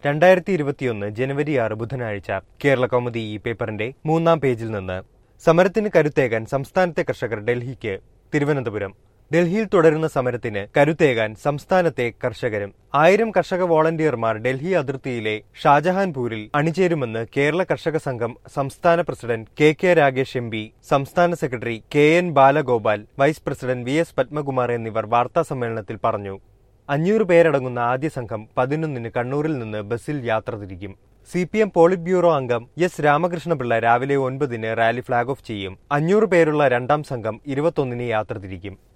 രണ്ടായിരത്തി ഇരുപത്തിയൊന്ന് ജനുവരി ആറ് ബുധനാഴ്ച കേരള കൗമുദി ഈ പേപ്പറിന്റെ മൂന്നാം പേജിൽ നിന്ന് സമരത്തിന് കരുത്തേകാൻ സംസ്ഥാനത്തെ കർഷകർ ഡൽഹിക്ക് തിരുവനന്തപുരം ഡൽഹിയിൽ തുടരുന്ന സമരത്തിന് കരുത്തേകാൻ സംസ്ഥാനത്തെ കർഷകരും ആയിരം കർഷക വോളണ്ടിയർമാർ ഡൽഹി അതിർത്തിയിലെ ഷാജഹാൻപൂരിൽ അണിചേരുമെന്ന് കേരള കർഷക സംഘം സംസ്ഥാന president K K Ragesh M P സംസ്ഥാന secretary K N Balagopal vice president V S Padmakumar എന്നിവർ വാർത്താസമ്മേളനത്തിൽ പറഞ്ഞു അഞ്ഞൂറ് പേരടങ്ങുന്ന ആദ്യ സംഘം പതിനൊന്നിന് കണ്ണൂരിൽ നിന്ന് ബസ്സിൽ യാത്ര തിരിക്കും C P M politburo അംഗം എസ് രാമകൃഷ്ണപിള്ള രാവിലെ ഒൻപതിന് റാലി ഫ്ളാഗ് ഓഫ് ചെയ്യും അഞ്ഞൂറ് പേരുള്ള രണ്ടാം സംഘം ഇരുപത്തൊന്നിന് യാത്ര തിരിക്കും